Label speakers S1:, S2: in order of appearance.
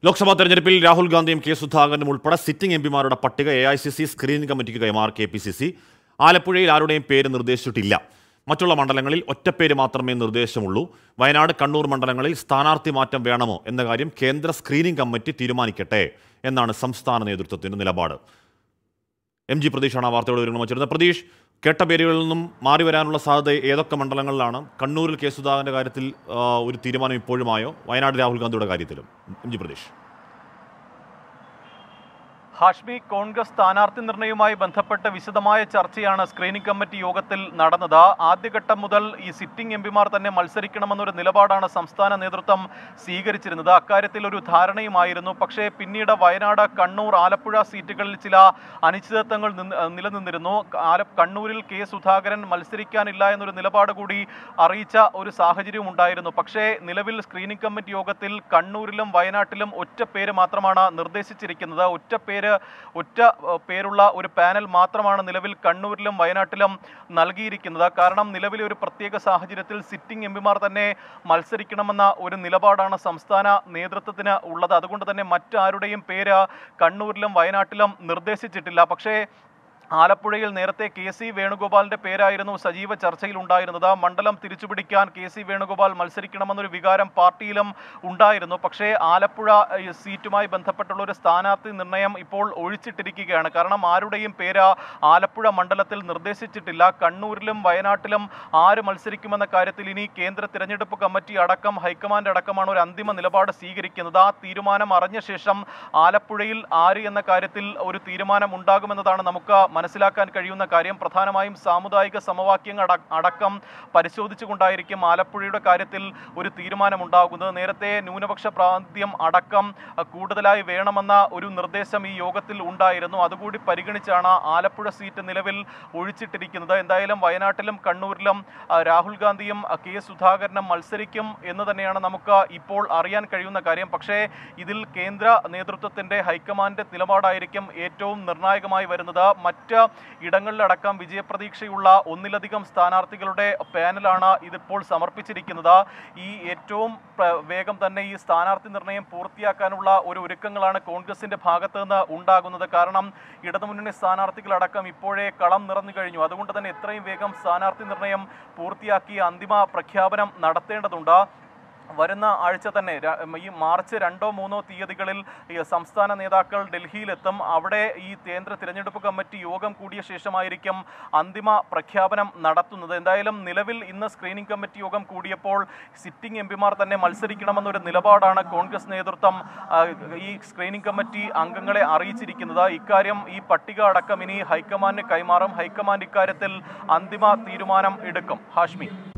S1: ലോക്സഭാ തെരഞ്ഞെടുപ്പിൽ രാഹുൽ ഗാന്ധിയും കെ സുധാകരനും ഉൾപ്പെടെ സിറ്റിംഗ് എംപിമാരുടെ പട്ടിക A I C C screening കമ്മിറ്റിക്ക് കൈമാറി കെ പി സി സി ആലപ്പുഴയിൽ ആരുടെയും പേര് നിർദ്ദേശിച്ചിട്ടില്ല മറ്റുള്ള മണ്ഡലങ്ങളിൽ ഒറ്റപ്പേര് മാത്രമേ നിർദ്ദേശമുള്ളൂ വയനാട് കണ്ണൂർ മണ്ഡലങ്ങളിൽ സ്ഥാനാർത്ഥി മാറ്റം വേണമോ എന്ന കാര്യം കേന്ദ്ര സ്ക്രീനിംഗ് കമ്മിറ്റി തീരുമാനിക്കട്ടെ എന്നാണ് സംസ്ഥാന നേതൃത്വത്തിന്റെ നിലപാട് എം ജി പ്രതീഷാണ് ആ വാർത്തയോട് വിവരങ്ങൾ വച്ചിരുന്നത് പ്രതീഷ് കേട്ട പേരുകളിൽ നിന്നും മാറി വരാനുള്ള സാധ്യത ഏതൊക്കെ മണ്ഡലങ്ങളിലാണ് കണ്ണൂരിൽ കെ സുധാകരന്റെ കാര്യത്തിൽ ആ, ഒരു തീരുമാനം ഇപ്പോഴുമായോ വയനാട് രാഹുൽ ഗാന്ധിയുടെ കാര്യത്തിലും എം ജി പ്രതീഷ്
S2: ഹാഷ്മി കോൺഗ്രസ് സ്ഥാനാർത്ഥി നിർണയവുമായി ബന്ധപ്പെട്ട വിശദമായ ചർച്ചയാണ് സ്ക്രീനിംഗ് കമ്മിറ്റി യോഗത്തിൽ നടന്നത് ആദ്യഘട്ടം മുതൽ ഈ സിറ്റിംഗ് എംപിമാർ തന്നെ മത്സരിക്കണമെന്നൊരു നിലപാടാണ് സംസ്ഥാന നേതൃത്വം സ്വീകരിച്ചിരുന്നത് അക്കാര്യത്തിൽ ഒരു ധാരണയുമായിരുന്നു പക്ഷേ പിന്നീട് വയനാട് കണ്ണൂർ ആലപ്പുഴ സീറ്റുകളിൽ ചില അനിശ്ചിതത്വങ്ങൾ നിന്ന്- ഏഹ് നിലനിന്നിരുന്നു ആല- കണ്ണൂരിൽ കെ സുധാകരൻ മത്സരിക്കാനില്ല എന്നൊരു നിലപാട് കൂടി അറിയിച്ച ഒരു സാഹചര്യം ഉണ്ടായിരുന്നു പക്ഷേ നിലവിൽ സ്ക്രീനിംഗ് കമ്മിറ്റി യോഗത്തിൽ കണ്ണൂരിലും വയനാട്ടിലും ഒറ്റ പേര് മാത്രമാണ് നിർദ്ദേശിച്ചിരിക്കുന്നത് ഒറ്റ പേര് ഒറ്റ ഏഹ്, പേരുള്ള ഒരു പാനൽ മാത്രമാണ് നിലവിൽ കണ്ണൂരിലും വയനാട്ടിലും നൽകിയിരിക്കുന്നത് കാരണം നിലവിലെ ഒരു പ്രത്യേക സാഹചര്യത്തിൽ സിറ്റിംഗ് എംപിമാർ തന്നെ മത്സരിക്കണമെന്ന ഒരു നിലപാടാണ് സംസ്ഥാന നേതൃത്വത്തിന് ഉള്ളത് അതുകൊണ്ട് തന്നെ മറ്റാരുടെയും പേര് കണ്ണൂരിലും വയനാട്ടിലും നിർദ്ദേശിച്ചിട്ടില്ല പക്ഷേ ആലപ്പുഴയിൽ നേരത്തെ കെ സി വേണുഗോപാലിന്റെ പേരായിരുന്നു സജീവ ചർച്ചയിൽ ഉണ്ടായിരുന്നത് മണ്ഡലം തിരിച്ചുപിടിക്കാൻ കെ സി വേണുഗോപാൽ മത്സരിക്കണമെന്നൊരു വികാരം പാർട്ടിയിലും ഉണ്ടായിരുന്നു പക്ഷേ ആലപ്പുഴ ഏഹ്, സീറ്റുമായി ബന്ധപ്പെട്ടുള്ള ഒരു സ്ഥാനാർത്ഥി നിർണയം ഇപ്പോൾ ഒഴിച്ചിട്ടിരിക്കുകയാണ് കാരണം ആരുടെയും പേര് ആലപ്പുഴ മണ്ഡലത്തിൽ നിർദ്ദേശിച്ചിട്ടില്ല കണ്ണൂരിലും വയനാട്ടിലും ആര് മത്സരിക്കുമെന്ന കാര്യത്തിൽ ഇനി കേന്ദ്ര തിരഞ്ഞെടുപ്പ് കമ്മിറ്റി അടക്കം ഹൈക്കമാൻഡ് അടക്കമാണ് ഒരു അന്തിമ നിലപാട് സ്വീകരിക്കുന്നത് ആ തീരുമാനം അറിഞ്ഞ ശേഷം ആലപ്പുഴയിൽ ആര് എന്ന കാര്യത്തിൽ ഒരു തീരുമാനം ഉണ്ടാകുമെന്നതാണ് നമുക്ക് മനസ്സിലാക്കാൻ കഴിയുന്ന കാര്യം പ്രധാനമായും സാമുദായിക സമവാക്യങ്ങൾ അട- അടക്കം പരിശോധിച്ചുകൊണ്ടായിരിക്കും ആലപ്പുഴയുടെ കാര്യത്തിൽ ഒരു തീരുമാനമുണ്ടാകുന്നത് നേരത്തെ ന്യൂനപക്ഷ പ്രാന്ത്യം അടക്കം അഹ്, കൂടുതലായി വേണമെന്ന ഒരു നിർദ്ദേശം ഈ യോഗത്തിൽ ഉണ്ടായിരുന്നു അതുകൂടി പരിഗണിച്ചാണ് ആലപ്പുഴ സീറ്റ് നിലവിൽ ഒഴിച്ചിട്ടിരിക്കുന്നത് എന്തായാലും വയനാട്ടിലും കണ്ണൂരിലും അഹ്, രാഹുൽ ഗാന്ധിയും അഹ്, കെ സുധാകരനും മത്സരിക്കും എന്ന് തന്നെയാണ് നമുക്ക് ഇപ്പോൾ അറിയാൻ കഴിയുന്ന കാര്യം പക്ഷേ ഇതിൽ കേന്ദ്ര നേതൃത്വത്തിന്റെ ഹൈക്കമാൻഡ് നിലപാടായിരിക്കും ഏറ്റവും നിർണായകമായി വരുന്നത് മറ്റ് ഇടങ്ങളിലടക്കം വിജയപ്രതീക്ഷയുള്ള ഒന്നിലധികം സ്ഥാനാർത്ഥികളുടെ പാനലാണ് ഇതിപ്പോൾ സമർപ്പിച്ചിരിക്കുന്നത് ഈ ഏറ്റവും പ്ര- വേഗം തന്നെ ഈ സ്ഥാനാർത്ഥി നിർണയം പൂർത്തിയാക്കാനുള്ള ഒരു ഒരുക്കങ്ങളാണ് കോൺഗ്രസിന്റെ ഭാഗത്ത് നിന്ന് ഉണ്ടാകുന്നത് കാരണം ഇടതുമുന്നണി സ്ഥാനാർത്ഥികളടക്കം ഇപ്പോഴേ കളം നിറഞ്ഞു കഴിഞ്ഞു അതുകൊണ്ട് തന്നെ എത്രയും വേഗം സ്ഥാനാർത്ഥി നിർണയം പൂർത്തിയാക്കി അന്തിമ പ്രഖ്യാപനം നടത്തേണ്ടതുണ്ട് വരുന്ന ആഴ്ച തന്നെ ര- ഈ മാർച്ച് രണ്ടോ മൂന്നോ തീയതികളിൽ ഈ സംസ്ഥാന നേതാക്കൾ ഡൽഹിയിലെത്തും അവിടെ ഈ കേന്ദ്ര തിരഞ്ഞെടുപ്പ് കമ്മിറ്റി യോഗം കൂടിയ ശേഷമായിരിക്കും അന്തിമ പ്രഖ്യാപനം നടത്തുന്നത് എന്തായാലും നിലവിൽ ഇന്ന് സ്ക്രീനിംഗ് കമ്മിറ്റി യോഗം കൂടിയപ്പോൾ സിറ്റിംഗ് എംപിമാർ തന്നെ മത്സരിക്കണമെന്നൊരു നിലപാടാണ് കോൺഗ്രസ് നേതൃത്വം ആ, ഈ സ്ക്രീനിംഗ് കമ്മിറ്റി അംഗങ്ങളെ അറിയിച്ചിരിക്കുന്നത് ഇക്കാര്യം ഈ പട്ടിക അടക്കം ഇനി ഹൈക്കമാൻഡിന് കൈമാറും ഹൈക്കമാൻഡ് ഇക്കാര്യത്തിൽ അന്തിമ തീരുമാനം എടുക്കും ഹാഷ്മി